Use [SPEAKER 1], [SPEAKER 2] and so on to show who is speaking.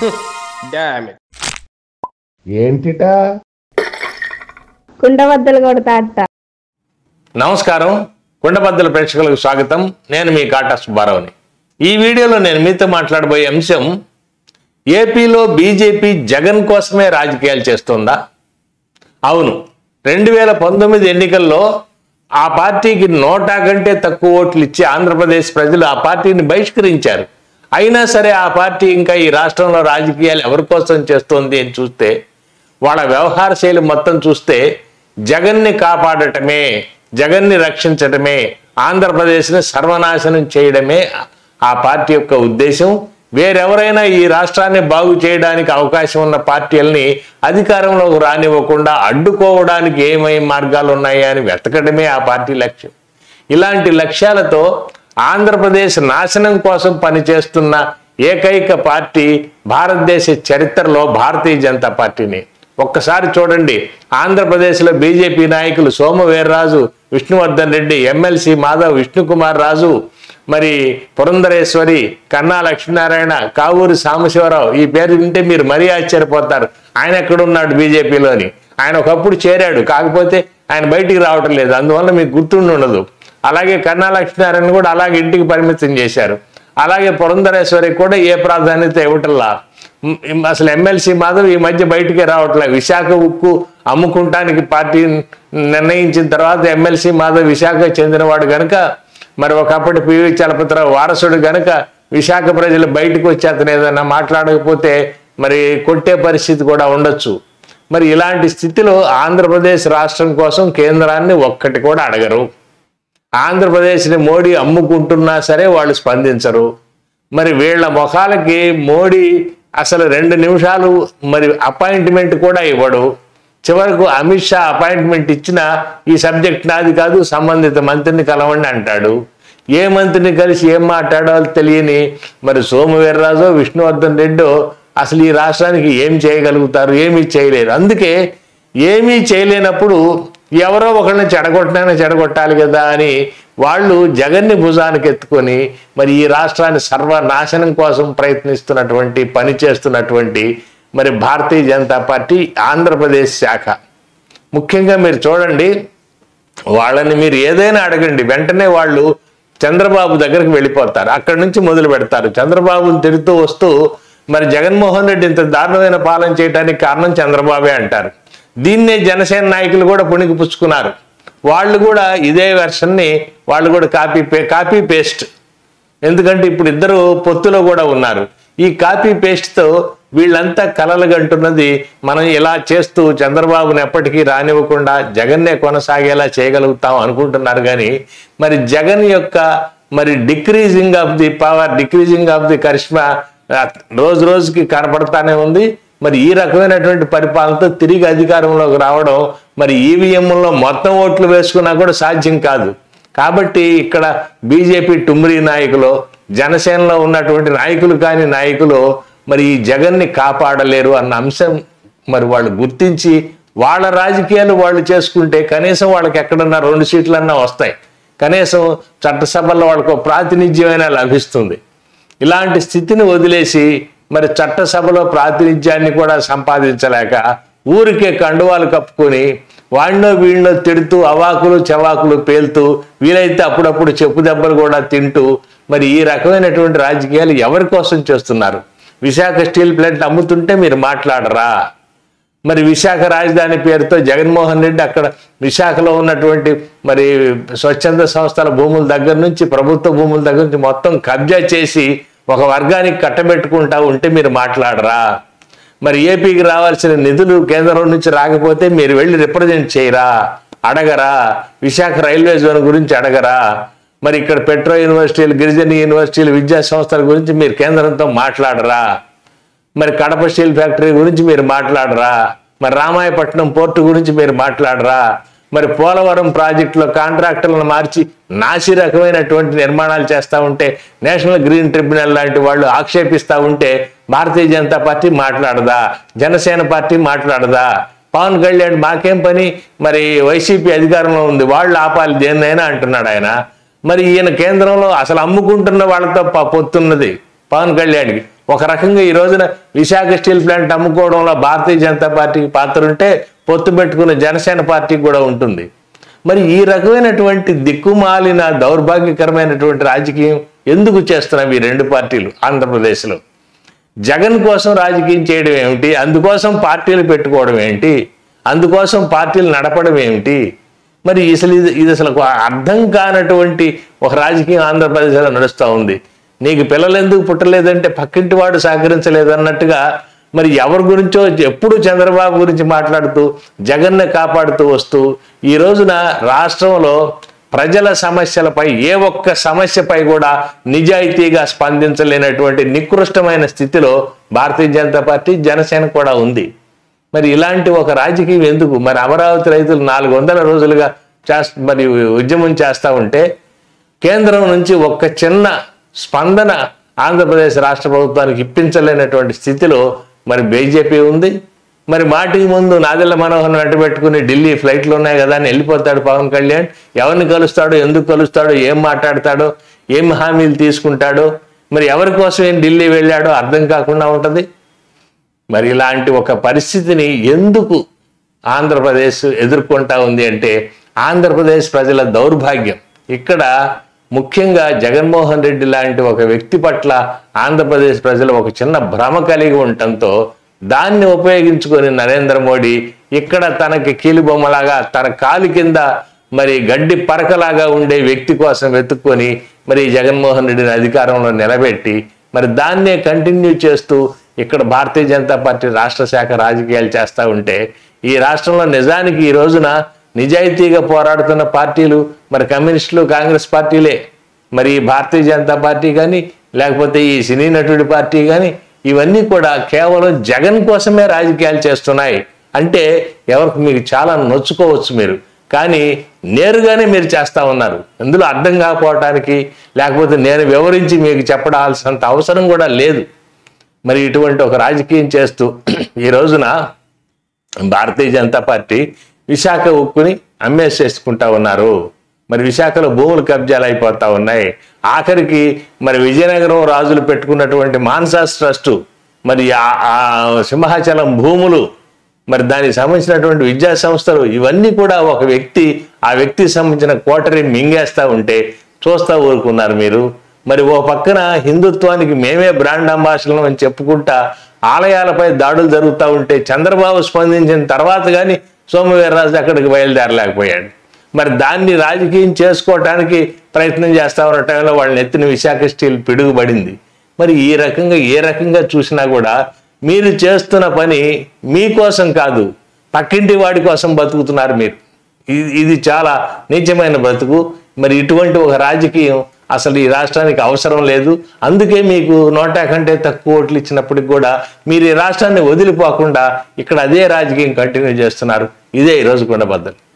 [SPEAKER 1] dam
[SPEAKER 2] ఏంటిటా
[SPEAKER 3] కుండబద్దలు కొడతా అత్త
[SPEAKER 4] నమస్కారం కుండబద్దల ప్రేక్షకులకు స్వాగతం నేను మీ కాటా సుబ్బారావుని ఈ వీడియోలో నేను మీతో మాట్లాడబోయే అంశం ఏపీలో బీజేపీ జగన్ కోసమే రాజకీయాలు చేస్తుందా అవును రెండు వేల పంతొమ్మిది ఎన్నికల్లో ఆ పార్టీకి నోటా కంటే తక్కువ ఓట్లు ఇచ్చి ఆంధ్రప్రదేశ్ ప్రజలు ఆ పార్టీని బహిష్కరించారు అయినా సరే ఆ పార్టీ ఇంకా ఈ రాష్ట్రంలో రాజకీయాలు ఎవరి కోసం చేస్తోంది అని చూస్తే వాళ్ళ వ్యవహార శైలి మొత్తం చూస్తే జగన్ని కాపాడటమే జగన్ని రక్షించటమే ఆంధ్రప్రదేశ్ని సర్వనాశనం చేయడమే ఆ పార్టీ యొక్క ఉద్దేశం వేరెవరైనా ఈ రాష్ట్రాన్ని బాగు చేయడానికి అవకాశం ఉన్న పార్టీలని అధికారంలోకి రానివ్వకుండా అడ్డుకోవడానికి ఏమేం మార్గాలు ఉన్నాయా అని వెతకడమే ఆ పార్టీ లక్ష్యం ఇలాంటి లక్ష్యాలతో ఆంధ్రప్రదేశ్ నాశనం కోసం పనిచేస్తున్న ఏకైక పార్టీ భారతదేశ చరిత్రలో భారతీయ జనతా పార్టీని ఒక్కసారి చూడండి ఆంధ్రప్రదేశ్లో బీజేపీ నాయకులు సోమవీర్రాజు విష్ణువర్ధన్ రెడ్డి ఎమ్మెల్సీ మాధవ్ విష్ణుకుమార్ రాజు మరి పురంధరేశ్వరి కన్నా లక్ష్మీనారాయణ కావూరి సాంబశివరావు ఈ పేరు వింటే మీరు మరీ ఆశ్చర్యపోతారు ఆయన ఎక్కడున్నాడు బీజేపీలోని ఆయన ఒకప్పుడు చేరాడు కాకపోతే ఆయన బయటికి రావటం లేదు అందువల్ల మీకు గుర్తుండి ఉండదు అలాగే కన్నా లక్ష్మీనారాయణ కూడా అలాగే ఇంటికి పరిమితం చేశారు అలాగే పురంధరేశ్వరికి కూడా ఏ ప్రాధాన్యత ఇవ్వటంలా ఉమ్, అసలు ఎమ్మెల్సీ మాధవ్ ఈ మధ్య బయటికి రావట్లే విశాఖ ఉక్కు అమ్ముకుంటానికి పార్టీ నిర్ణయించిన తర్వాత ఎమ్మెల్సీ మాధవ్ విశాఖ చెందినవాడు గనుక మరి ఒకప్పటి పివి చలపతిరావు వారసుడు గనుక విశాఖ ప్రజలు బయటకు వచ్చి అతను ఏదైనా మాట్లాడకపోతే మరి కొట్టే పరిస్థితి కూడా ఉండొచ్చు మరి ఇలాంటి స్థితిలో ఆంధ్రప్రదేశ్ రాష్ట్రం కోసం కేంద్రాన్ని ఒక్కటి కూడా అడగరు ఆంధ్రప్రదేశ్ని మోడీ అమ్ముకుంటున్నా సరే వాళ్ళు స్పందించరు మరి వీళ్ళ ముఖాలకి మోడీ అసలు రెండు నిమిషాలు మరి అపాయింట్మెంట్ కూడా ఇవ్వడు చివరకు అమిత్ షా అపాయింట్మెంట్ ఇచ్చినా ఈ సబ్జెక్ట్ నాది కాదు సంబంధిత మంత్రిని కలవండి అంటాడు ఏ మంత్రిని కలిసి ఏం మాట్లాడాలో తెలియని మరి సోమవీర్రాజు విష్ణువర్ధన్ రెడ్డో అసలు ఈ రాష్ట్రానికి ఏం చేయగలుగుతారు ఏమీ చేయలేరు అందుకే ఏమీ చేయలేనప్పుడు ఎవరో ఒకరిని చెడగొట్టినా చెడగొట్టాలి కదా అని వాళ్ళు జగన్ని భుజానికి ఎత్తుకొని మరి ఈ రాష్ట్రాన్ని సర్వనాశనం కోసం ప్రయత్నిస్తున్నటువంటి పని చేస్తున్నటువంటి మరి భారతీయ జనతా పార్టీ ఆంధ్రప్రదేశ్ శాఖ ముఖ్యంగా మీరు చూడండి వాళ్ళని మీరు ఏదైనా అడగండి వెంటనే వాళ్ళు చంద్రబాబు దగ్గరికి వెళ్ళిపోతారు అక్కడి నుంచి మొదలు పెడతారు చంద్రబాబుని తిరుగుతూ వస్తూ మరి జగన్మోహన్ రెడ్డి ఇంత దారుణమైన పాలన చేయడానికి కారణం చంద్రబాబే అంటారు దీన్నే జనసేన నాయకులు కూడా పుణికి పుచ్చుకున్నారు వాళ్ళు కూడా ఇదే వెర్షన్ని వాళ్ళు కూడా కాపీ పే కాపీ పేస్ట్ ఎందుకంటే ఇప్పుడు ఇద్దరు పొత్తులో కూడా ఉన్నారు ఈ కాపీ పేస్ట్తో వీళ్ళంతా కలలుగంటున్నది మనం ఇలా చేస్తూ చంద్రబాబుని ఎప్పటికీ రానివ్వకుండా జగన్నే కొనసాగేలా చేయగలుగుతాం అనుకుంటున్నారు కానీ మరి జగన్ యొక్క మరి decreasing of the power decreasing of the charisma ఆ, రోజు రోజుకి కనపడతానే ఉంది మరి ఈ రకమైనటువంటి పరిపాలనతో తిరిగి అధికారంలోకి రావడం మరి ఈవీఎంలో మొత్తం ఓట్లు వేసుకున్నా కూడా సాధ్యం కాదు కాబట్టి ఇక్కడ బీజేపీ టుమ్రీ నాయకులు జనసేనలో ఉన్నటువంటి నాయకులు కాని నాయకులు మరి ఈ జగన్ని కాపాడలేరు అన్న అంశం మరి వాళ్ళు గుర్తించి వాళ్ళ రాజకీయాలు వాళ్ళు చేసుకుంటే కనీసం వాళ్ళకి ఎక్కడన్నా రెండు సీట్లన్నా వస్తాయి కనీసం చట్టసభల్లో వాళ్ళకు ప్రాతినిధ్యమైనా లభిస్తుంది ఇలాంటి స్థితిని వదిలేసి మరి చట్టసభలో ప్రాతినిధ్యాన్ని కూడా సంపాదించలేక ఊరికే కండువాలు కప్పుకొని వాడినో వీడినో తిడుతూ అవాకులు చవాకులు పేలుతూ వీలైతే అప్పుడప్పుడు చెప్పు దెబ్బలు కూడా తింటూ మరి ఈ రకమైనటువంటి రాజకీయాలు ఎవరి కోసం చేస్తున్నారు విశాఖ స్టీల్ ప్లాంట్ అమ్ముతుంటే మీరు మాట్లాడరా మరి విశాఖ రాజధాని పేరుతో జగన్మోహన్ రెడ్డి అక్కడ విశాఖలో ఉన్నటువంటి మరి స్వచ్ఛంద సంస్థల భూముల దగ్గర నుంచి ప్రభుత్వ భూముల దగ్గర నుంచి మొత్తం కబ్జా చేసి ఒక వర్గానికి కట్టబెట్టుకుంటా ఉంటే మీరు మాట్లాడరా మరి ఏపీకి రావాల్సిన నిధులు కేంద్రం నుంచి రాకపోతే మీరు వెళ్ళి రిప్రజెంట్ చేయరా అడగరా విశాఖ రైల్వే జోన్ గురించి అడగరా మరి ఇక్కడ పెట్రో యూనివర్సిటీలు గిరిజన యూనివర్సిటీలు విద్యా సంస్థల గురించి మీరు కేంద్రంతో మాట్లాడరా మరి కడప స్టీల్ ఫ్యాక్టరీ గురించి మీరు మాట్లాడరా మరి రామాయపట్నం పోర్టు గురించి మీరు మాట్లాడరా మరి పోలవరం ప్రాజెక్టులో కాంట్రాక్టర్లను మార్చి నాసి రకమైనటువంటి నిర్మాణాలు చేస్తూ ఉంటే నేషనల్ గ్రీన్ ట్రిబ్యునల్ లాంటి వాళ్ళు ఆక్షేపిస్తూ ఉంటే భారతీయ జనతా పార్టీ మాట్లాడదా జనసేన పార్టీ మాట్లాడదా పవన్ కళ్యాణ్ మాకేం పని మరి వైసీపీ అధికారంలో ఉంది వాళ్ళు ఆపాలి దేన్నైనా అంటున్నాడు ఆయన మరి ఈయన కేంద్రంలో అసలు అమ్ముకుంటున్న వాళ్ళతో ప- పొత్తున్నది పవన్ కళ్యాణ్కి ఒక రకంగా ఈ రోజున విశాఖ స్టీల్ ప్లాంట్ అమ్ముకోవడంలో భారతీయ జనతా పార్టీకి పాత్ర ఉంటే పొత్తు పెట్టుకున్న జనసేన పార్టీకి కూడా ఉంటుంది మరి ఈ రకమైనటువంటి దిక్కుమాలిన దౌర్భాగ్యకరమైనటువంటి రాజకీయం ఎందుకు చేస్తున్నాయి ఈ రెండు పార్టీలు ఆంధ్రప్రదేశ్లో జగన్ కోసం రాజకీయం చేయడం ఏమిటి అందుకోసం పార్టీలు పెట్టుకోవడం ఏంటి అందుకోసం పార్టీలు నడపడం ఏమిటి మరి అసలు ఇది ఇది అసలు ఒక అర్థం కానటువంటి ఒక రాజకీయం ఆంధ్రప్రదేశ్లో నడుస్తూ ఉంది నీకు పిల్లలు ఎందుకు పుట్టలేదంటే పక్కింటి వాడు సహకరించలేదు అన్నట్టుగా మరి ఎవరి గురించో ఎప్పుడు చంద్రబాబు గురించి మాట్లాడుతూ జగన్ను కాపాడుతూ వస్తూ ఈ రోజున రాష్ట్రంలో ప్రజల సమస్యలపై ఏ ఒక్క సమస్యపై కూడా నిజాయితీగా స్పందించలేనటువంటి నికృష్టమైన స్థితిలో భారతీయ జనతా పార్టీ జనసేన కూడా ఉంది మరి ఇలాంటి ఒక రాజకీయం ఎందుకు మరి అమరావతి రైతులు నాలుగు వందల రోజులుగా చేస్త మరి ఉద్యమం చేస్తూ ఉంటే కేంద్రం నుంచి ఒక్క చిన్న స్పందన ఆంధ్రప్రదేశ్ రాష్ట్ర ప్రభుత్వానికి ఇప్పించలేనటువంటి స్థితిలో మరి బీజేపీ ఉంది మరి మాటికి ముందు నాదెళ్ల మనోహర్ వెంట పెట్టుకుని ఢిల్లీ ఫ్లైట్లు ఉన్నాయి కదా అని వెళ్ళిపోతాడు పవన్ కళ్యాణ్ ఎవరిని కలుస్తాడో ఎందుకు కలుస్తాడో ఏం మాట్లాడతాడో ఏం హామీలు తీసుకుంటాడో మరి ఎవరి కోసం ఏం ఢిల్లీ వెళ్ళాడో అర్థం కాకుండా ఉంటుంది మరి ఇలాంటి ఒక పరిస్థితిని ఎందుకు ఆంధ్రప్రదేశ్ ఎదుర్కొంటా ఉంది అంటే ఆంధ్రప్రదేశ్ ప్రజల దౌర్భాగ్యం ఇక్కడ ముఖ్యంగా జగన్మోహన్ రెడ్డి లాంటి ఒక వ్యక్తి పట్ల ఆంధ్రప్రదేశ్ ప్రజలు ఒక చిన్న భ్రమ కలిగి ఉండటంతో దాన్ని ఉపయోగించుకొని నరేంద్ర మోడీ ఇక్కడ తనకి కీలుబొమ్మలాగా తన కాలు కింద మరి గడ్డి పరకలాగా ఉండే వ్యక్తి కోసం వెతుక్కొని మరి జగన్మోహన్ రెడ్డిని అధికారంలో నిలబెట్టి మరి దాన్నే కంటిన్యూ చేస్తూ ఇక్కడ భారతీయ జనతా పార్టీ రాష్ట్ర శాఖ రాజకీయాలు చేస్తూ ఉంటే ఈ రాష్ట్రంలో నిజానికి ఈ రోజున నిజాయితీగా పోరాడుతున్న పార్టీలు మరి కమ్యూనిస్టులు కాంగ్రెస్ పార్టీలే మరి ఈ భారతీయ జనతా పార్టీ కానీ లేకపోతే ఈ సినీ నటుడి పార్టీ కానీ ఇవన్నీ కూడా కేవలం జగన్ కోసమే రాజకీయాలు చేస్తున్నాయి అంటే ఎవరికి మీకు చాలా నొచ్చుకోవచ్చు మీరు కానీ నేరుగానే మీరు చేస్తా ఉన్నారు ఇందులో అర్థం కాకపోవటానికి లేకపోతే నేను వివరించి మీకు చెప్పడాల్సినంత అవసరం కూడా లేదు మరి ఇటువంటి ఒక రాజకీయం చేస్తూ ఈ రోజున భారతీయ జనతా పార్టీ విశాఖ ఉక్కుని అమ్మేసేసుకుంటా ఉన్నారు మరి విశాఖలో భూములు కబ్జాలు అయిపోతా ఉన్నాయి ఆఖరికి మరి విజయనగరం రాజులు పెట్టుకున్నటువంటి మాన్సాస్ ట్రస్టు మరి ఆ- ఆ సింహాచలం భూములు మరి దానికి సంబంధించినటువంటి విద్యా సంస్థలు ఇవన్నీ కూడా ఒక వ్యక్తి ఆ వ్యక్తికి సంబంధించిన కోటరీ మింగేస్తా ఉంటే చూస్తా ఊరుకున్నారు మీరు మరి ఓ పక్కన హిందుత్వానికి మేమే బ్రాండ్ అంబాసిడర్లు అని చెప్పుకుంటా ఆలయాలపై దాడులు జరుగుతూ ఉంటే చంద్రబాబు స్పందించిన తర్వాత కానీ సోమవీర్రాజు అక్కడికి బయలుదేరలేకపోయాడు మరి దాన్ని రాజకీయం చేసుకోవటానికి ప్రయత్నం చేస్తా ఉన్న టైంలో వాళ్ళని ఎత్తిన విశాఖ స్టీల్ పిడుగుబడింది మరి ఈ రకంగా ఏ రకంగా చూసినా కూడా మీరు చేస్తున్న పని మీకోసం కాదు పక్కింటి వాడి కోసం బతుకుతున్నారు మీరు ఇది ఇది చాలా నీచమైన బ్రతుకు మరి ఇటువంటి ఒక రాజకీయం అసలు ఈ రాష్ట్రానికి అవసరం లేదు అందుకే మీకు నోటా కంటే తక్కువ ఓట్లు ఇచ్చినప్పటికి కూడా మీరు ఈ రాష్ట్రాన్ని వదిలిపోకుండా ఇక్కడ అదే రాజకీయం కంటిన్యూ చేస్తున్నారు ఇదే ఈరోజు కొండబద్దలు